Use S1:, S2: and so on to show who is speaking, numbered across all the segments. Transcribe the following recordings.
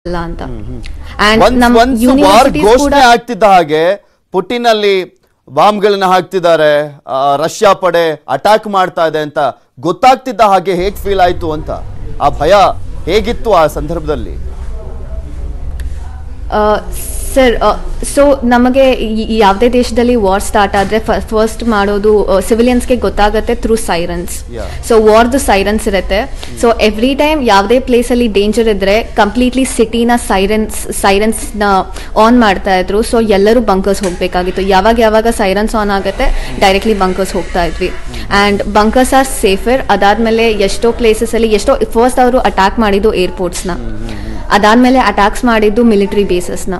S1: ಅಲ್ಲ ಅಂತ ಅಂಡ್
S2: ಒಂದ್
S1: ನಮ್
S2: ಒಂದ್ ವಾರ್
S1: ಯೂನಿವರ್ಸಿಟೀಸ್ ಕೂಡ
S2: ಘೋಷಣೆ ಆಗ್ತಿದ್ದ ಹಾಗೆ ಪುಟಿನಲ್ಲಿ ಬಾಂಬ್ಗಳನ್ನ ಹಾಕ್ತಿದ್ದಾರೆ ಆ, ರಷ್ಯಾ ಪಡೆ ಅಟ್ಯಾಕ್ ಮಾಡ್ತಾ ಇದೆ ಅಂತ ಗೊತ್ತಾಗ್ತಿದ್ದ ಹಾಗೆ ಹೇಗ್ ಫೀಲ್ ಆಯ್ತು ಅಂತ ಆ ಭಯ ಹೇಗಿತ್ತು ಆ ಸಂದರ್ಭದಲ್ಲಿ
S1: ಸರ್ ಸೊ ನಮಗೆ ಈ- ಈ ಯಾವುದೇ ದೇಶದಲ್ಲಿ ವಾರ್ ಸ್ಟಾರ್ಟ್ ಆದ್ರೆ ಫಸ್ಟ್ ಮಾಡೋದು ಸಿವಿಲಿಯನ್ಸ್ಗೆ ಗೊತ್ತಾಗುತ್ತೆ ಥ್ರೂ ಸೈರನ್ಸ್
S2: Yeah.
S1: ಸೊ ವಾರ್ದು ಸೈರನ್ಸ್ ಇರುತ್ತೆ ಸೊ ಎವ್ರಿ ಟೈಮ್ ಯಾವುದೇ ಪ್ಲೇಸಲ್ಲಿ ಡೇಂಜರ್ ಇದ್ರೆ ಕಂಪ್ಲೀಟ್ಲಿ ಸಿಟಿನ ಸೈರನ್ಸ್ ಸೈರನ್ಸ್ನ ಆನ್ ಮಾಡ್ತಾ ಇದ್ರು ಸೊ ಎಲ್ಲರೂ ಬಂಕರ್ಸ್ ಹೋಗಬೇಕಾಗಿತ್ತು ಯಾವಾಗ ಯಾವಾಗ ಸೈರನ್ಸ್ ಆನ್ ಆಗುತ್ತೆ ಡೈರೆಕ್ಟ್ಲಿ ಬಂಕರ್ಸ್ ಹೋಗ್ತಾ ಇದ್ವಿ ಆ್ಯಂಡ್ ಬಂಕರ್ಸ್ ಆರ್ ಸೇಫರ್ ಅದಾದ್ಮೇಲೆ ಎಷ್ಟೋ ಪ್ಲೇಸಸಲ್ಲಿ ಎಷ್ಟೋ ಫಸ್ಟ್ ಅವರು ಅಟ್ಯಾಕ್ ಮಾಡಿದ್ದು ಏರ್ಪೋರ್ಟ್ಸ್ನ ಅದಾದ್ಮೇಲೆ ಅಟ್ಯಾಕ್ಸ್ ಮಾಡಿದ್ದು ಮಿಲಿಟರಿ ಬೇಸಸ್ನ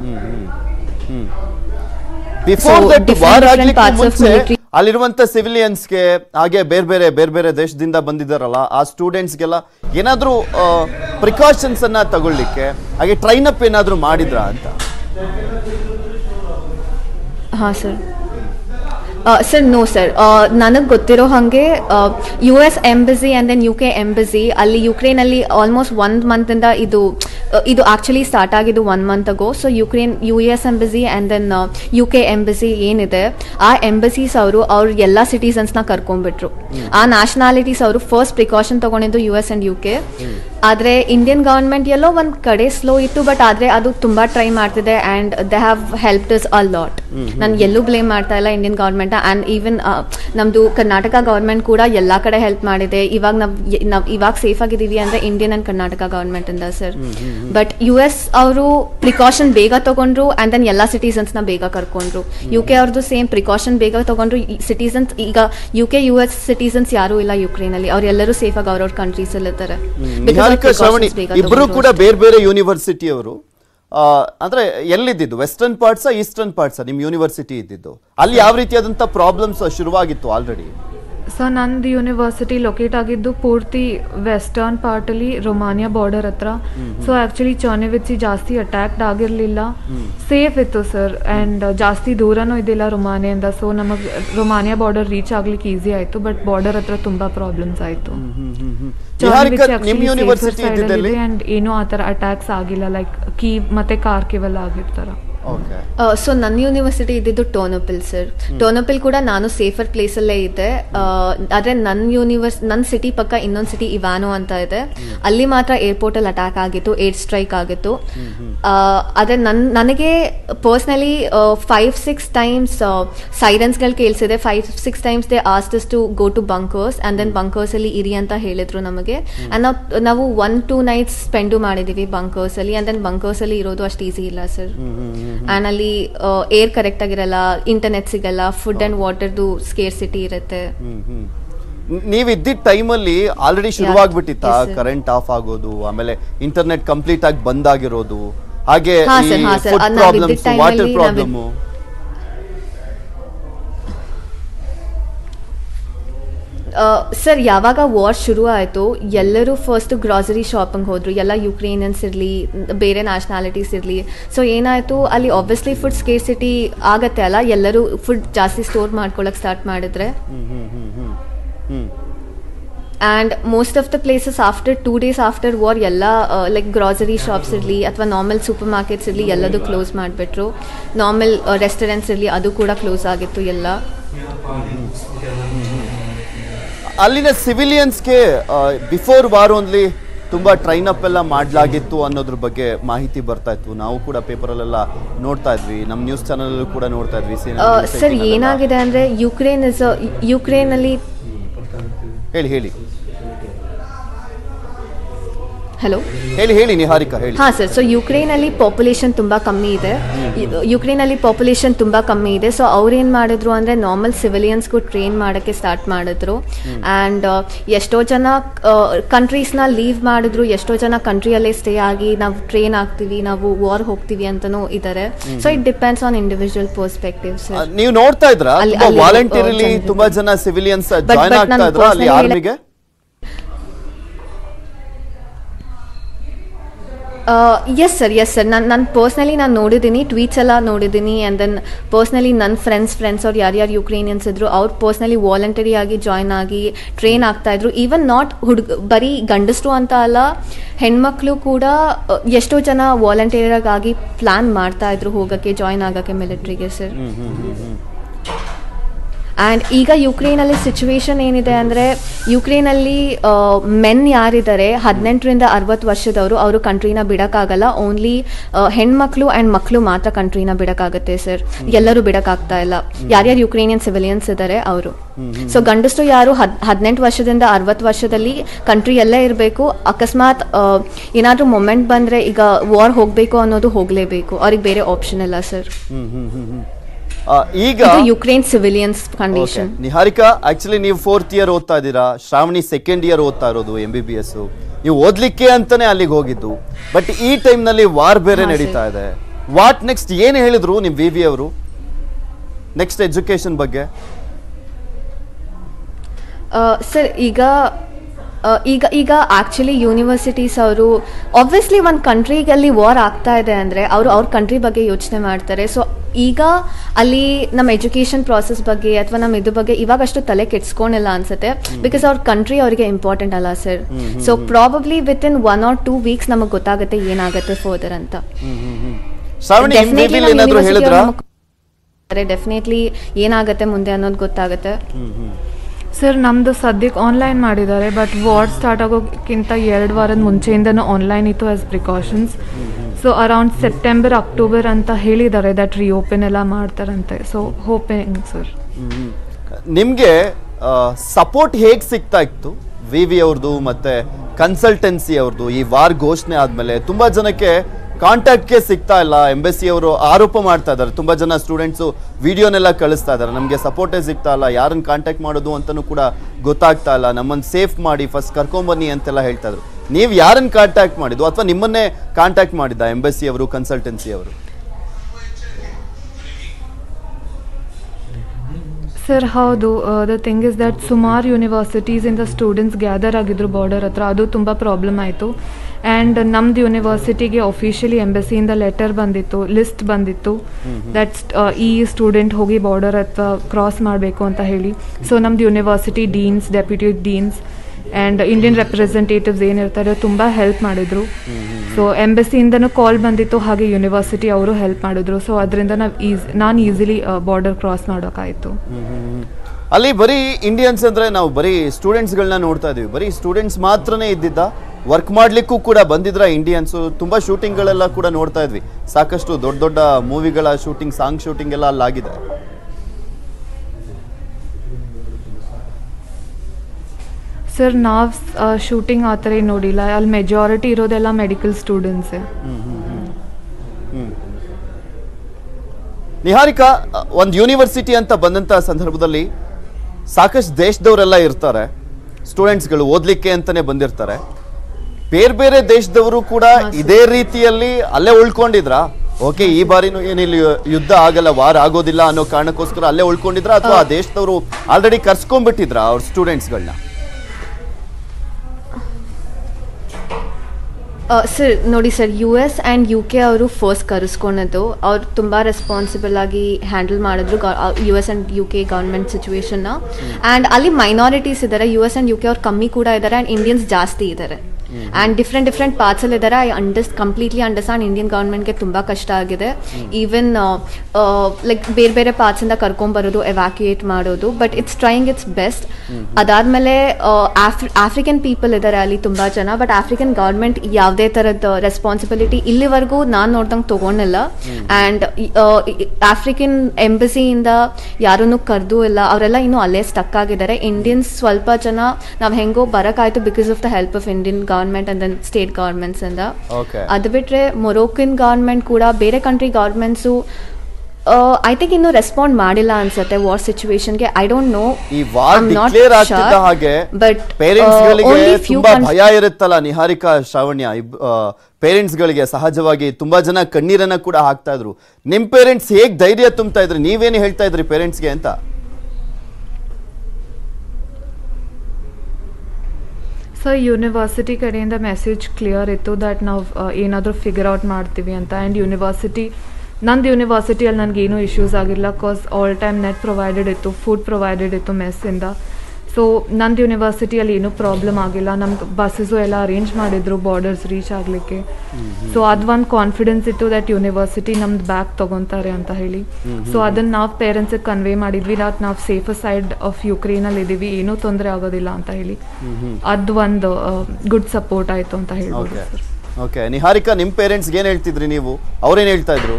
S2: before
S1: So,
S2: that
S1: different-
S2: war
S1: different
S2: ಆಗ್ಲಿಕ್ಕೆ
S1: parts of
S2: ಮುಂಚೆ
S1: military-
S2: ಅಲ್ಲಿರುವಂತ ಸಿವಿಲಿಯನ್ಸ್ಗೆ ಹಾಗೆ ಬೇರೆ ಬೇರೆ ಬೇರೆ ಬೇರೆ ದೇಶದಿಂದ ಬಂದಿದ್ದಾರಲ್ಲ ಆ ಸ್ಟೂಡೆಂಟ್ಸ್ಗೆಲ್ಲ ಏನಾದ್ರೂ ಪ್ರಿಕಾಷನ್ಸ್ ಅನ್ನ ತಗೊಳ್ಳಿಕ್ಕೆ ಹಾಗೆ ಟ್ರೈನ್ ಅಪ್ ಏನಾದ್ರೂ ಮಾಡಿದ್ರಾ ಅಂತ
S1: ಹಾಂ ಸರ್ ಸರ್ ನೋ ಸರ್ ನನಗೆ ಗೊತ್ತಿರೋ ಹಾಗೆ U S embassy and then U K embassy ಅಲ್ಲಿ ಯುಕ್ರೇನಲ್ಲಿ ಆಲ್ಮೋಸ್ಟ್ ಒನ್ ಮಂತಿಂದ ಇದು ಆ, ಇದು ಆ್ಯಕ್ಚುಲಿ ಸ್ಟಾರ್ಟ್ ಆಗಿದ್ದು one month ago so Ukraine U S embassy and then U K embassy ಏನಿದೆ ಆ ಎಂಬಸೀಸ್ ಅವರು ಅವ್ರ ಎಲ್ಲ ಸಿಟಿಸನ್ಸ್ನ ಕರ್ಕೊಂಡ್ಬಿಟ್ರು ಆ ನ್ಯಾಷನಾಲಿಟೀಸ್ ಅವರು ಫಸ್ಟ್ ಪ್ರಿಕಾಷನ್ ತಗೊಂಡಿದ್ದು U S and U K ಆದರೆ ಇಂಡಿಯನ್ ಗವರ್ಮೆಂಟ್ ಎಲ್ಲೋ ಒಂದು ಕಡೆ ಸ್ಲೋ ಇತ್ತು ಬಟ್ ಆದರೆ ಅದು ತುಂಬ ಟ್ರೈ ಮಾಡ್ತಿದೆ and they have help is a lot ನಾನು ಎಲ್ಲೂ ಬ್ಲೇಮ್ ಮಾಡ್ತಾ ಇಲ್ಲ ಇಂಡಿಯನ್ ಗವರ್ಮೆಂಟ್ ಆ್ಯಂಡ್ ಈವನ್ ನಮ್ಮದು ಕರ್ನಾಟಕ ಗವರ್ಮೆಂಟ್ ಕೂಡ ಎಲ್ಲ ಕಡೆ ಹೆಲ್ಪ್ ಮಾಡಿದೆ ಇವಾಗ ನಾವು ನಾವು ಇವಾಗ ಸೇಫ್ ಆಗಿದ್ದೀವಿ ಅಂದರೆ ಇಂಡಿಯನ್ ಆ್ಯಂಡ್ ಕರ್ನಾಟಕ ಗವರ್ಮೆಂಟಿಂದ ಸರ್ ಬಟ್ ಯು ಎಸ್ ಅವರು ಪ್ರಿಕಾಷನ್ ಬೇಗ ತಗೊಂಡ್ರು ಆ್ಯಂಡ್ ದೆನ್ ಎಲ್ಲ ಸಿಟಿಸನ್ಸ್ನ ಬೇಗ ಕರ್ಕೊಂಡ್ರು ಯು ಕೆ ಅವ್ರದ್ದು ಸೇಮ್ ಪ್ರಿಕಾಷನ್ ಬೇಗ ತಗೊಂಡ್ರು ಸಿಟಿಸನ್ಸ್ ಈಗ U K U S citizens ಯಾರೂ ಇಲ್ಲ ಯುಕ್ರೇನಲ್ಲಿ ಅವರೆಲ್ಲರೂ ಸೇಫಾಗಿ ಅವ್ರವ್ರ ಕಂಟ್ರೀಸಲ್ಲಿ ಇರ್ತಾರೆ Because ಅವ್ರು
S2: ನಿಹಾರಿಕಾ ಶ್ರವಣಿ
S1: precautions ಬೇಗ
S2: ಇಬ್ರು
S1: ತಗೊಂಡ್ರು
S2: ಕೂಡ ಬೇರೆ ಬೇರೆ ಯೂನಿವರ್ಸಿಟಿಯವರು ಅಂದ್ರೆ ಎಲ್ಲಿದ್ದಿದ್ದು ವೆಸ್ಟರ್ನ್ ಪಾರ್ಟ್ಸ್ ಈಸ್ಟರ್ನ್ ಪಾರ್ಟ್ಸ್ ನಿಮ್ ಯೂನಿವರ್ಸಿಟಿ ಇದ್ದಿದ್ದು ಅಲ್ಲಿ ಯಾವ ರೀತಿಯಾದಂತ ಪ್ರಾಬ್ಲಮ್ಸ್ ಶುರುವಾಗಿತ್ತು ಆಲ್ರೆಡಿ
S3: ಸೊ ನಂದು ಯೂನಿವರ್ಸಿಟಿ ಲೊಕೇಟ್ ಆಗಿದ್ದು ಪೂರ್ತಿ ವೆಸ್ಟರ್ನ್ ಪಾರ್ಟಲ್ಲಿ ರೊಮಾನಿಯಾ ಬಾರ್ಡರ್ ಹತ್ರ ಸೊ ಆ್ಯಕ್ಚುಲಿ ಚರ್ನಿವಿತ್ಸಿ ಜಾಸ್ತಿ ಅಟ್ಯಾಕ್ಡ್ ಆಗಿರಲಿಲ್ಲ ಸೇಫ್ ಇತ್ತು ಸರ್ ಆ್ಯಂಡ್ ಜಾಸ್ತಿ ದೂರನೂ ಇದ್ದಿಲ್ಲ ರೊಮಾನಿಯಿಂದ ಸೊ ನಮಗೆ ರೊಮಾನಿಯಾ ಬಾರ್ಡರ್ ರೀಚ್ ಆಗ್ಲಿಕ್ಕೆ ಈಸಿ ಆಯಿತು ಬಟ್ ಬಾರ್ಡರ್ ಹತ್ರ ತುಂಬಾ ಪ್ರಾಬ್ಲಮ್ಸ್ ಆಯಿತು
S2: ನಿಹಾರಿಕಾ ನಿಮ್ ಯೂನಿವರ್ಸಿಟಿ ಇದ್ದಿದ್ದಲ್ಲಿ
S3: ಆ್ಯಂಡ್ ಏನೂ ಆ ಥರ ಅಟ್ಯಾಕ್ಸ್ ಆಗಿಲ್ಲ ಲೈಕ್ ಕೀವ್ ಮತ್ತೆ ಕಾರ್ಕಿವ್ ಎಲ್ಲ ಆಗಿರ್ತಾರ
S2: ಓಕೆ
S1: ಸೊ ನನ್ನ ಯೂನಿವರ್ಸಿಟಿ ಇದ್ದಿದ್ದು ಟೋನೋಪಿಲ್ ಸರ್ ಟೋನೋಪಿಲ್ ಕೂಡ ನಾನು ಸೇಫರ್ ಪ್ಲೇಸಲ್ಲೇ ಇದ್ದೆ ಆದರೆ ನನ್ನ ಯೂನಿವರ್ಸ್ ನನ್ನ ಸಿಟಿ ಪಕ್ಕ ಇನ್ನೊಂದು ಸಿಟಿ ಇವಾನೋ ಅಂತ ಇದೆ ಅಲ್ಲಿ ಮಾತ್ರ ಏರ್ಪೋರ್ಟಲ್ಲಿ ಅಟ್ಯಾಕ್ ಆಗಿತ್ತು ಏರ್ ಸ್ಟ್ರೈಕ್ ಆಗಿತ್ತು ಆದರೆ ನನ್ನ ನನಗೆ ಪರ್ಸ್ನಲಿ ಫೈವ್ ಸಿಕ್ಸ್ ಟೈಮ್ಸ್ ಸೈರನ್ಸ್ಗಳು ಕೇಳಿಸಿದೆ five six times they asked us to go to bunkers and then ಬಂಕರ್ಸಲ್ಲಿ ಇರಿ ಅಂತ ಹೇಳಿದ್ರು ನಮಗೆ ಆ್ಯಂಡ್ ನಾವು ನಾವು ಒನ್ ಟೂ ನೈಟ್ಸ್ ಸ್ಪೆಂಡು ಮಾಡಿದ್ದೀವಿ ಬಂಕರ್ಸಲ್ಲಿ ಆ್ಯಂಡ್ ದೆನ್ ಬಂಕರ್ಸಲ್ಲಿ ಇರೋದು ಅಷ್ಟು ಈಸಿ ಇಲ್ಲ ಸರ್ ಆ್ಯಂಡ್ ಅಲ್ಲಿ ಏರ್ ಕರೆಕ್ಟ್ ಆಗಿರಲ್ಲ ಇಂಟರ್ನೆಟ್ ಸಿಗಲ್ಲ ಫುಡ್ ಅಂಡ್ ವಾಟರ್ದು ಸ್ಕೇರ್ ಸಿಟಿ ಇರುತ್ತೆ
S2: ನೀವ್ ಇದ್ದಿದ್ದ ಟೈಮಲ್ಲಿ ಆಲ್ರೆಡಿ ಶುರುವಾಗ್ಬಿಟ್ಟಿತ್ತ
S1: Yes, sir.
S2: ಕರೆಂಟ್ ಆಫ್ ಆಗೋದು ಆಮೇಲೆ ಇಂಟರ್ನೆಟ್ ಕಂಪ್ಲೀಟ್ ಆಗಿ ಬಂದ್ ಆಗಿರೋದು ಹಾಗೆ
S1: ಹಾ, sir, ಹಾ, sir.
S2: ಫುಡ್
S1: ಅದ್ ನಾವ್ ಇದ್ದಿದ್ದ
S2: ಪ್ರಾಬ್ಲಮ್ಸ್
S1: time
S2: ವಾಟರ್
S1: ಅಲ್ಲಿ
S2: ಪ್ರಾಬ್ಲಮ್
S1: ಸರ್ ಯಾವಾಗ ವಾರ್ ಶುರು ಆಯಿತು ಎಲ್ಲರೂ ಫಸ್ಟ್ ಗ್ರಾಸರಿ ಶಾಪಿಂಗ್ ಹೋದ್ರು ಎಲ್ಲ ಯುಕ್ರೇನಿಯನ್ಸ್ ಇರಲಿ ಬೇರೆ ನ್ಯಾಷನಾಲಿಟೀಸ್ ಇರಲಿ ಸೊ ಏನಾಯಿತು ಅಲ್ಲಿ ಆಬ್ವಿಯಸ್ಲಿ ಫುಡ್ ಸ್ಕೇರ್ ಸಿಟಿ ಆಗತ್ತೆ ಅಲ್ಲ ಎಲ್ಲರೂ ಫುಡ್ ಜಾಸ್ತಿ ಸ್ಟೋರ್ ಮಾಡ್ಕೊಳಕ್ಕೆ ಸ್ಟಾರ್ಟ್ ಮಾಡಿದ್ರೆ and most of the places after two days after war ಎಲ್ಲ ಲೈಕ್ ಗ್ರಾಸರಿ ಶಾಪ್ಸ್ ಇರಲಿ ಅಥವಾ ನಾರ್ಮಲ್ ಸೂಪರ್ ಮಾರ್ಕೆಟ್ಸ್ ಇರಲಿ ಎಲ್ಲದೂ ಕ್ಲೋಸ್ ಮಾಡಿಬಿಟ್ರು ನಾರ್ಮಲ್ ರೆಸ್ಟೋರೆಂಟ್ಸ್ ಇರಲಿ ಅದು ಕೂಡ ಕ್ಲೋಸ್ ಆಗಿತ್ತು ಎಲ್ಲ
S2: ಅಲ್ಲಿನ ಸಿವಿಲಿಯನ್ಸ್ಗೆ ಬಿಫೋರ್ ವಾರ್ ಓನ್ಲಿ ತುಂಬಾ ಟ್ರೈನ್ ಅಪ್ ಎಲ್ಲ ಮಾಡಲಾಗಿತ್ತು ಅನ್ನೋದ್ರ ಬಗ್ಗೆ ಮಾಹಿತಿ ಬರ್ತಾ ಇತ್ತು ನಾವು ಕೂಡ ಪೇಪರಲ್ಲೆಲ್ಲ ನೋಡ್ತಾ ಇದ್ವಿ ನಮ್ಮ ನ್ಯೂಸ್ ಚಾನಲ್ ಕೂಡ ನೋಡ್ತಾ ಇದ್ವಿ CNN news
S1: ಸರ್
S2: 18 ಅಲ್ಲೆಲ್ಲ.
S1: ಏನಾಗಿದೆ ಅಂದರೆ ಯುಕ್ರೇನ್ ಇಸ್ ಯುಕ್ರೇನಲ್ಲಿ
S2: ಹೇಳಿ ಹೇಳಿ
S1: ಹಲೋ
S2: ಹೇಳಿ ಹೇಳಿ ನಿಹಾರಿಕಾ ಹೇಳಿ
S1: ಹಾಂ ಸರ್ ಸೊ ಯುಕ್ರೇನಲ್ಲಿ ಪಾಪ್ಯುಲೇಷನ್ ತುಂಬ ಕಮ್ಮಿ ಇದೆ ಯುಕ್ರೇನಲ್ಲಿ ಪಾಪ್ಯುಲೇಷನ್ ತುಂಬ ಕಮ್ಮಿ ಇದೆ ಸೊ ಅವ್ರೇನು ಮಾಡಿದ್ರು ಅಂದರೆ ನಾರ್ಮಲ್ ಸಿವಿಲಿಯನ್ಸ್ಗೂ ಟ್ರೈನ್ ಮಾಡೋಕ್ಕೆ ಸ್ಟಾರ್ಟ್ ಮಾಡಿದ್ರು ಆ್ಯಂಡ್ ಎಷ್ಟೋ ಜನ ಕಂಟ್ರೀಸ್ನ ಲೀವ್ ಮಾಡಿದ್ರು ಎಷ್ಟೋ ಜನ ಕಂಟ್ರಿಯಲ್ಲೇ ಸ್ಟೇ ಆಗಿ ನಾವು ಟ್ರೈನ್ ಆಗ್ತೀವಿ ನಾವು ವಾರ್ ಹೋಗ್ತೀವಿ ಅಂತಲೂ ಇದ್ದಾರೆ so it depends on individual perspective
S2: ah,
S1: sir
S2: ನೀವು ನೋಡ್ತಾ ಇದ್ರ
S1: ಅಲ್ಲಿ-
S2: ತುಂಬಾ
S1: ಅಲ್ಲಿ,
S2: ವಾಲಂಟಿಯರ್ಲಿ
S1: ಆ,
S2: ತುಂಬಾ ಜನ ಸಿವಿಲಿಯನ್ಸ್
S1: But-
S2: ಜಾಯ್ನ್
S1: but
S2: ಆಗ್ತಾ
S1: ನಾನು
S2: ಇದ್ರ ಅಲ್ಲಿ
S1: personally ಹೇಳ-
S2: ಆರ್ಮಿಗೆ
S1: ಎಸ್ ಸರ್ ಎಸ್ ಸರ್ ನಾನು ನಾನು ಪರ್ಸ್ನಲಿ ನಾನು ನೋಡಿದ್ದೀನಿ ಟ್ವೀಟ್ಸ್ ಎಲ್ಲ ನೋಡಿದ್ದೀನಿ ಆ್ಯಂಡ್ ದೆನ್ ಪರ್ಸ್ನಲಿ ನನ್ನ ಫ್ರೆಂಡ್ಸ್ ಫ್ರೆಂಡ್ಸ್ ಅವ್ರು ಯಾರ್ಯಾರು ಯುಕ್ರೇನಿಯನ್ಸ್ ಇದ್ರು ಅವ್ರು ಪರ್ಸ್ನಲಿ ವಾಲಂಟರಿ ಆಗಿ ಜಾಯ್ನ್ ಆಗಿ ಟ್ರೈನ್ ಆಗ್ತಾ ಇದ್ರು ಈವನ್ ನಾಟ್ ಹುಡುಗ ಬರೀ ಗಂಡಸರು ಅಂತ ಅಲ್ಲ ಹೆಣ್ಮಕ್ಳು ಕೂಡ ಆ, ಎಷ್ಟೋ ಜನ ವಾಲಂಟಿಯರ್ ಆಗಿ ಪ್ಲಾನ್ ಮಾಡ್ತಾ ಇದ್ರು ಹೋಗೋಕ್ಕೆ ಜಾಯ್ನ್ ಆಗೋಕ್ಕೆ ಮಿಲಿಟ್ರಿಗೆ ಸರ್ ಆ್ಯಂಡ್ ಈಗ ಯುಕ್ರೇನಲ್ಲಿ ಸಿಚುವೇಶನ್ ಏನಿದೆ ಅಂದರೆ ಯುಕ್ರೇನಲ್ಲಿ ಮೆನ್ ಯಾರಿದ್ದಾರೆ ಹದಿನೆಂಟರಿಂದ ಅರವತ್ತು ವರ್ಷದವರು ಅವರು ಕಂಟ್ರಿನ ಬಿಡೋಕ್ಕಾಗಲ್ಲ ಓನ್ಲಿ ಹೆಣ್ಮಕ್ಳು ಆ್ಯಂಡ್ ಮಕ್ಕಳು ಮಾತ್ರ ಕಂಟ್ರಿನ ಬಿಡೋಕ್ಕಾಗತ್ತೆ ಸರ್ ಎಲ್ಲರೂ ಬಿಡೋಕ್ಕಾಗ್ತಾ ಇಲ್ಲ ಯಾರ್ಯಾರು ಯುಕ್ರೇನಿಯನ್ ಸಿವಿಲಿಯನ್ಸ್ ಇದ್ದಾರೆ ಅವರು ಸೊ ಗಂಡಸರು ಯಾರು ಹದ್ ಹದಿನೆಂಟು ವರ್ಷದಿಂದ ಅರವತ್ತು ವರ್ಷದಲ್ಲಿ ಕಂಟ್ರಿ ಎಲ್ಲೇ ಇರಬೇಕು ಅಕಸ್ಮಾತ್ ಏನಾದರೂ ಮೊಮೆಂಟ್ ಬಂದರೆ ಈಗ ವಾರ್ ಹೋಗಬೇಕು ಅನ್ನೋದು ಹೋಗಲೇಬೇಕು ಅವ್ರಿಗೆ ಬೇರೆ ಆಪ್ಷನ್ ಇಲ್ಲ ಸರ್
S2: ಹ್ಮ್ ಹ್ಮ್ ಹ್ಮ್ ಹ್ಮ್ ಆ, ಈಗ
S1: ಇದು Ukraine civilians condition
S2: Okay. Niharika actually ನೀವು ಫೋರ್ತ್ ಇಯರ್ ಓದ್ತಾ ಇದ್ದೀರಾ ಶ್ರಾವಣಿ ಸೆಕೆಂಡ್ ಇಯರ್ ಓದ್ತಾ ಇರೋದು ಎಂ ಬಿ ಬಿ ಎಸ್ ನೀವು ಓದ್ಲಿಕ್ಕೆ ಅಂತಾನೆ ಅಲ್ಲಿಗೆ ಹೋಗಿದ್ದು ಬಟ್ ಈ time ನಲ್ಲಿ ವಾರ್ ಬೇರೆ
S1: ಹಾ, ಸರ್.
S2: ನಡೀತಾ ಇದೆ ವಾಟ್ ನೆಕ್ಸ್ಟ್ ಏನು ಹೇಳಿದ್ರು ನಿಮ್ ವಿ ವಿ ಅವರು ನೆಕ್ಸ್ಟ್ ಎಜುಕೇಶನ್ ಬಗ್ಗೆ
S1: ಸರ್ ಈಗ ಆ, ಈಗ ಈಗ ಆ್ಯಕ್ಚುಲಿ ಯೂನಿವರ್ಸಿಟೀಸ್ ಅವರು ಆಬ್ವಿಯಸ್ಲಿ ಒಂದು ಕಂಟ್ರಿಗಲ್ಲಿ ವಾರ್ ಆಗ್ತಾ ಇದೆ ಅಂದರೆ ಅವರು ಅವ್ರ ಕಂಟ್ರಿ ಬಗ್ಗೆ ಯೋಚನೆ ಮಾಡ್ತಾರೆ ಸೊ ಈಗ ಅಲ್ಲಿ ನಮ್ಮ ಎಜುಕೇಷನ್ ಪ್ರಾಸೆಸ್ ಬಗ್ಗೆ ಅಥವಾ ನಮ್ಮ ಇದ್ರ ಬಗ್ಗೆ ಇವಾಗಷ್ಟು ತಲೆ ಕೆಡ್ಸ್ಕೊಂಡಿಲ್ಲ ಅನ್ಸುತ್ತೆ ಬಿಕಾಸ್ ಅವ್ರ ಕಂಟ್ರಿ ಅವರಿಗೆ ಇಂಪಾರ್ಟೆಂಟ್ ಅಲ್ಲ sir so probably with in one or two weeks ನಮಗೆ ಗೊತ್ತಾಗುತ್ತೆ ಏನಾಗುತ್ತೆ ಫರ್ದರ್ ಅಂತ
S2: ಶ್ರಾವಣಿ ಎಂ ಬಿ ಬಿಲ್ ಏನಾದ್ರು ಹೇಳಿದ್ರ
S1: ಡೆಫಿನೆಟ್ಲಿ ಏನಾಗುತ್ತೆ ಮುಂದೆ ಅನ್ನೋದು ಗೊತ್ತಾಗುತ್ತೆ
S3: ಸರ್ ನಮ್ಮದು ಸದ್ಯಕ್ಕೆ ಆನ್ಲೈನ್ ಮಾಡಿದ್ದಾರೆ ಬಟ್ ವಾರ್ಡ್ ಸ್ಟಾರ್ಟ್ ಆಗೋಕ್ಕಿಂತ ಎರಡು ವಾರದ ಮುಂಚೆಯಿಂದನೂ ಆನ್ಲೈನ್ ಇತ್ತು as precautions so around September October ಅಂತ ಹೇಳಿದ್ದಾರೆ ದಟ್ ರಿಓಪನ್ ಎಲ್ಲ ಮಾಡ್ತಾರಂತೆ ಸೊ ಹೋಪಿಂಗ್ ಸರ್
S2: ನಿಮ್ಗೆ ಸಪೋರ್ಟ್ ಹೇಗ್ ಸಿಗ್ತಾ ಇತ್ತು ವಿ ವಿ ಅವ್ರದ್ದು ಮತ್ತೆ ಕನ್ಸಲ್ಟೆನ್ಸಿ ಅವ್ರದ್ದು ಈ ವಾರ್ ಘೋಷಣೆ ಆದ್ಮೇಲೆ ತುಂಬಾ ಜನಕ್ಕೆ ಕಾಂಟ್ಯಾಕ್ಟ್ಗೆ ಸಿಗ್ತಾ ಇಲ್ಲ ಎಂಬೆಸಿ ಅವರು ಆರೋಪ ಮಾಡ್ತಾ ಇದ್ದಾರೆ ತುಂಬಾ ಜನ ಸ್ಟೂಡೆಂಟ್ಸು ವಿಡಿಯೋನೆಲ್ಲ ಕಳಿಸ್ತಾ ಇದ್ದಾರೆ ನಮಗೆ ಸಪೋರ್ಟೇ ಸಿಗ್ತಾ ಇಲ್ಲ ಯಾರನ್ನ ಕಾಂಟ್ಯಾಕ್ಟ್ ಮಾಡೋದು ಅಂತಲೂ ಕೂಡ ಗೊತ್ತಾಗ್ತಾ ಇಲ್ಲ ನಮ್ಮನ್ನು ಸೇಫ್ ಮಾಡಿ ಫಸ್ಟ್ ಕರ್ಕೊಂಬನ್ನಿ ಅಂತೆಲ್ಲ ಹೇಳ್ತಾ ಇದ್ರು ನೀವು ಯಾರನ್ನ ಕಾಂಟ್ಯಾಕ್ಟ್ ಮಾಡಿದ್ದು ಅಥವಾ ನಿಮ್ಮನ್ನೇ ಕಾಂಟ್ಯಾಕ್ಟ್ ಮಾಡಿದ್ದ ಎಂಬೆಸಿ ಅವರು ಕನ್ಸಲ್ಟೆನ್ಸಿ ಅವರು
S3: ಸರ್ ಹೌದು ದ ಥಿಂಗ್ ಇಸ್ ದಟ್ ಸುಮಾರು ಯೂನಿವರ್ಸಿಟೀಸಿಂದ ಸ್ಟೂಡೆಂಟ್ಸ್ ಗ್ಯಾದರ್ ಆಗಿದ್ರು ಬಾರ್ಡರ್ ಹತ್ರ ಅದು ತುಂಬ ಪ್ರಾಬ್ಲಮ್ ಆಯಿತು ಆ್ಯಂಡ್ ನಮ್ದು ಯೂನಿವರ್ಸಿಟಿಗೆ ಅಫಿಷಿಯಲಿ ಎಂಬಸಿಯಿಂದ ಲೆಟರ್ ಬಂದಿತ್ತು ಲಿಸ್ಟ್ ಬಂದಿತ್ತು ದಟ್ ಈ ಸ್ಟೂಡೆಂಟ್ ಹೋಗಿ ಬಾರ್ಡರ್ ಹತ್ರ ಕ್ರಾಸ್ ಮಾಡಬೇಕು ಅಂತ ಹೇಳಿ ಸೊ ನಮ್ದು university deans deputy deans and Indian representatives ಏನಿರ್ತಾರೆ ತುಂಬ ಹೆಲ್ಪ್ ಮಾಡಿದ್ರು ಸೊ ಎಂಬಸಿಯಿಂದನೂ ಕಾಲ್ ಬಂದಿತ್ತು ಹಾಗೆ ಯೂನಿವರ್ಸಿಟಿ ಅವರು ಹೆಲ್ಪ್ ಮಾಡಿದ್ರು ಸೊ ಅದರಿಂದ ನಾವು ಈಸ್ ನಾನು ಈಸಿಲಿ ಬಾರ್ಡರ್ ಕ್ರಾಸ್ ಮಾಡೋಕ್ಕಾಯಿತು
S2: ಅಲ್ಲಿ ಬರೀ ಇಂಡಿಯನ್ಸ್ ಅಂದ್ರೆ ನಾವು ಬರೀ ಸ್ಟೂಡೆಂಟ್ಸ್ಗಳನ್ನ ನೋಡ್ತಾ ಇದೀವಿ ಬರೀ ಸ್ಟೂಡೆಂಟ್ಸ್ ಮಾತ್ರನೇ ಇದ್ದಿದ್ದ ವರ್ಕ್ ಮಾಡ್ಲಿಕ್ಕೂ ಕೂಡ ಬಂದಿದ್ರ ಇಂಡಿಯನ್ಸ್ ತುಂಬಾ ಶೂಟಿಂಗ್ಗಳೆಲ್ಲ ಕೂಡ ನೋಡ್ತಾ ಇದ್ವಿ ಸಾಕಷ್ಟು ದೊಡ್ಡ ದೊಡ್ಡ ಮೂವಿಗಳ ಶೂಟಿಂಗ್ ಸಾಂಗ್ ಶೂಟಿಂಗ್ ಎಲ್ಲ ಅಲ್ಲಾಗಿದೆ
S3: ಸರ್ ನಾವು ಶೂಟಿಂಗ್ ಆ ಥರ ಏನ್ ನೋಡಿಲ್ಲ ಅಲ್ಲಿ ಮೆಜಾರಿಟಿ ಇರೋದೆಲ್ಲ ಮೆಡಿಕಲ್ ಸ್ಟೂಡೆಂಟ್ಸೇ
S2: ನಿಹಾರಿಕಾ ಒಂದು ಯೂನಿವರ್ಸಿಟಿ ಅಂತ ಬಂದಂತ ಸಂದರ್ಭದಲ್ಲಿ ಸಾಕಷ್ಟು ದೇಶದವರೆಲ್ಲ ಇರ್ತಾರೆ ಸ್ಟೂಡೆಂಟ್ಸ್ಗಳು ಓದ್ಲಿಕ್ಕೆ ಅಂತಾನೆ ಬಂದಿರ್ತಾರೆ ಬೇರೆ ಬೇರೆ ದೇಶದವರು ಕೂಡ ಇದೇ ರೀತಿಯಲ್ಲಿ ಅಲ್ಲೇ ಉಳ್ಕೊಂಡಿದ್ರ ಓಕೆ ಈ ಬಾರಿನೂ ಏನಿಲ್ಲಿ ಯುದ್ಧ ಆಗಲ್ಲ ವಾರ ಆಗೋದಿಲ್ಲ ಅನ್ನೋ ಕಾರಣಕ್ಕೋಸ್ಕರ ಅಲ್ಲೇ ಉಳ್ಕೊಂಡಿದ್ರ ಅಥವಾ ಆ ದೇಶದವರು ಆಲ್ರೆಡಿ ಕರ್ಸ್ಕೊಂಡ್ಬಿಟ್ಟಿದ್ರ ಅವ್ರ ಸ್ಟೂಡೆಂಟ್ಸ್ಗಳನ್ನ
S1: ಸರ್ ನೋಡಿ sir U S and U K ಅವರು ಫಸ್ಟ್ ಕರೆಸ್ಕೊಂಡಿದ್ದು ಅವ್ರು ತುಂಬ ರೆಸ್ಪಾನ್ಸಿಬಲ್ ಆಗಿ ಹ್ಯಾಂಡಲ್ ಮಾಡಿದ್ರು U S and U K government ಸಿಚುವೇಶನ್ನ ಆ್ಯಂಡ್ ಅಲ್ಲಿ ಮೈನಾರಿಟೀಸ್ ಇದ್ದಾರೆ U S and U K ಅವ್ರು ಕಮ್ಮಿ ಕೂಡ ಇದ್ದಾರೆ ಆ್ಯಂಡ್ ಇಂಡಿಯನ್ಸ್ ಜಾಸ್ತಿ ಇದ್ದಾರೆ ಆ್ಯಂಡ್ ಡಿಫ್ರೆಂಟ್ ಡಿಫ್ರೆಂಟ್ ಪಾರ್ಟ್ಸಲ್ಲಿ ಇದ್ದಾರೆ ಐ ಅಂಡರ್ಸ್ ಕಂಪ್ಲೀಟ್ಲಿ ಅಂಡರ್ಸ್ಟ್ಯಾಂಡ್ ಇಂಡಿಯನ್ ಗೌರ್ಮೆಂಟ್ಗೆ ತುಂಬ ಕಷ್ಟ ಆಗಿದೆ ಈವನ್ ಲೈಕ್ ಬೇರೆ ಬೇರೆ ಪಾರ್ಟ್ಸಿಂದ ಕರ್ಕೊಂಬರೋದು ಎವ್ಯಾಕ್ಯುಯೇಟ್ ಮಾಡೋದು but it's trying its best ಅದಾದಮೇಲೆ ಆಫ್ರಿಕನ್ ಪೀಪಲ್ ಇದ್ದಾರೆ ಅಲ್ಲಿ ತುಂಬ ಜನ ಬಟ್ ಆಫ್ರಿಕನ್ ಗೌರ್ಮೆಂಟ್ ಯಾವುದೇ ಥರದ ರೆಸ್ಪಾನ್ಸಿಬಿಲಿಟಿ ಇಲ್ಲಿವರೆಗೂ ನಾನು ನೋಡ್ದಂಗೆ ತೊಗೊಂಡಿಲ್ಲ ಆ್ಯಂಡ್ ಆಫ್ರಿಕನ್ ಎಂಬಸಿಯಿಂದ ಯಾರನ್ನು ಕರೆದು ಇಲ್ಲ ಅವರೆಲ್ಲ ಇನ್ನೂ ಅಲ್ಲೇ ಸ್ಟಕ್ ಆಗಿದ್ದಾರೆ ಇಂಡಿಯನ್ಸ್ ಸ್ವಲ್ಪ ಜನ ನಾವು ಹೆಂಗೋ ಬರೋಕ್ಕಾಯ್ತು because of the help of Indian government and then state governments ಇಂದ
S2: ಓಕೆ
S1: ಅದು ಬಿಟ್ಟರೆ ಮೊರೋಕನ್ ಗೌರ್ಮೆಂಟ್ ಕೂಡ ಬೇರೆ ಕಂಟ್ರಿ ಗೌರ್ಮೆಂಟ್ಸು ಐ ಥಿಂಕ್ ಇನ್ನೂ ರೆಸ್ಪಾಂಡ್ ಮಾಡಿಲ್ಲ ಅನ್ಸುತ್ತೆ ವಾರ್ ಸಿಚುವೇಶನ್ಗೆ ಐ ಡೋಂಟ್ ನೋ
S2: ಈ ವಾರ್ ಡಿಕ್ಲೇರ್ ಆಗ್ತಿದ್ದ ಹಾಗೆ
S1: ಬಟ್
S2: ಪೇರೆಂಟ್ಸ್ ಗಳಿಗೆ ತುಂಬಾ ಭಯ ಇರುತ್ತಲ್ಲ ನಿಹಾರಿಕಾ ಶ್ರಾವಣ್ಯ ಪೇರೆಂಟ್ಸ್ ಗಳಿಗೆ ಸಹಜವಾಗಿ ತುಂಬಾ ಜನ ಕಣ್ಣೀರನ್ನ ಕೂಡ ಹಾಕ್ತಾ ಇದ್ರು ನಿಮ್ ಪೇರೆಂಟ್ಸ್ ಹೇಗ್ ಧೈರ್ಯ ತುಂಬ್ತಾ ಇದ್ರಿ ನೀವೇನು ಹೇಳ್ತಾ ಇದ್ರಿ ಪೇರೆಂಟ್ಸ್ಗೆ ಅಂತ
S3: ಸೊ ಯೂನಿವರ್ಸಿಟಿ ಕಡೆಯಿಂದ ಮೆಸೇಜ್ ಕ್ಲಿಯರ್ ಇತ್ತು ದಟ್ ನಾವು ಏನಾದರೂ ಫಿಗರ್ ಔಟ್ ಮಾಡ್ತೀವಿ ಅಂತ ಆ್ಯಂಡ್ ಯೂನಿವರ್ಸಿಟಿ ನಂದು ಯೂನಿವರ್ಸಿಟಿಯಲ್ಲಿ ನನಗೆ ಏನೂ ಇಶ್ಯೂಸ್ ಆಗಿಲ್ಲ cause all time net provided ಇತ್ತು ಫುಡ್ ಪ್ರೊವೈಡೆಡ್ ಇತ್ತು ಮೆಸ್ಸಿಂದ ಸೊ ನಂದು ಯೂನಿವರ್ಸಿಟಿಯಲ್ಲಿ ಏನೂ ಪ್ರಾಬ್ಲಮ್ ಆಗಿಲ್ಲ ನಮ್ಗೆ ಬಸ್ಸಸ್ಸು ಎಲ್ಲ ಅರೇಂಜ್ ಮಾಡಿದ್ರು ಬಾರ್ಡರ್ಸ್ ರೀಚ್ ಆಗಲಿಕ್ಕೆ ಸೊ ಅದು ಒಂದು ಕಾನ್ಫಿಡೆನ್ಸ್ ಇತ್ತು ದಟ್ ಯೂನಿವರ್ಸಿಟಿ ನಮ್ದು ಬ್ಯಾಗ್ ತೊಗೊತಾರೆ ಅಂತ ಹೇಳಿ ಸೊ ಅದನ್ನು ನಾವು ಪೇರೆಂಟ್ಸಿಗೆ ಕನ್ವೆ ಮಾಡಿದ್ವಿ ದಟ್ ನಾವು ಸೇಫರ್ ಸೈಡ್ ಆಫ್ ಯುಕ್ರೇನಲ್ಲಿ ಇದ್ದೀವಿ ಏನೂ ತೊಂದರೆ ಆಗೋದಿಲ್ಲ ಅಂತ ಹೇಳಿ ಅದು ಒಂದು ಗುಡ್ ಸಪೋರ್ಟ್ ಆಯಿತು ಅಂತ ಹೇಳ್ಬೋದು
S2: ಓಕೆ
S3: ಸರ್
S2: ಓಕೆ ನಿಹಾರಿಕಾ ನಿಮ್ಮ ಪೇರೆಂಟ್ಸ್ಗೆ ಏನು ಹೇಳ್ತಿದ್ರಿ ನೀವು ಅವ್ರೇನು ಹೇಳ್ತಾ ಇದ್ರು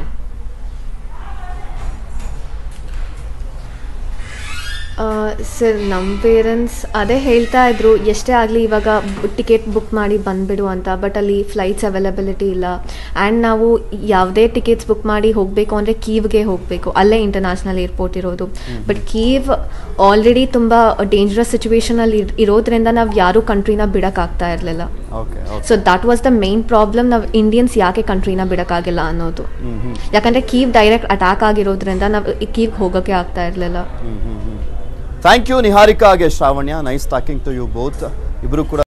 S1: ಸರ್ ನಮ್ಮ ಪೇರೆಂಟ್ಸ್ ಅದೇ ಹೇಳ್ತಾ ಇದ್ರು ಎಷ್ಟೇ ಆಗಲಿ ಇವಾಗ ಟಿಕೆಟ್ ಬುಕ್ ಮಾಡಿ ಬಂದ್ಬಿಡು ಅಂತ ಬಟ್ ಅಲ್ಲಿ ಫ್ಲೈಟ್ಸ್ ಅವೈಲಬಿಲಿಟಿ ಇಲ್ಲ ಆ್ಯಂಡ್ ನಾವು ಯಾವುದೇ ಟಿಕೆಟ್ಸ್ ಬುಕ್ ಮಾಡಿ ಹೋಗಬೇಕು ಅಂದರೆ ಕೀವ್ಗೆ ಹೋಗಬೇಕು ಅಲ್ಲೇ ಇಂಟರ್ನ್ಯಾಷನಲ್ ಏರ್ಪೋರ್ಟ್ ಇರೋದು ಬಟ್ ಕೀವ್ ಆಲ್ರೆಡಿ ತುಂಬ ಡೇಂಜರಸ್ ಸಿಚುವೇಶನಲ್ಲಿ ಇರೋದ್ರಿಂದ ನಾವು ಯಾರೂ ಕಂಟ್ರಿನ ಬಿಡೋಕ್ಕಾಗ್ತಾ ಇರಲಿಲ್ಲ
S2: okay okay
S1: so that was the main problem ನಾವು ಇಂಡಿಯನ್ಸ್ ಯಾಕೆ ಕಂಟ್ರಿನ ಬಿಡೋಕ್ಕಾಗಿಲ್ಲ ಅನ್ನೋದು
S2: ಹ್ಮ್ ಹ್ಮ್
S1: ಯಾಕಂದರೆ ಕೀವ್ ಡೈರೆಕ್ಟ್ ಅಟ್ಯಾಕ್ ಆಗಿರೋದ್ರಿಂದ ನಾವು ಕೀವ್ಗೆ ಹೋಗೋಕ್ಕೆ ಆಗ್ತಾ ಇರಲಿಲ್ಲ
S2: ಥ್ಯಾಂಕ್ ಯು ನಿಹಾರಿಕಾ ಹಾಗೆ Shravanya nice talking to you both ಇಬ್ರು ಕೂಡ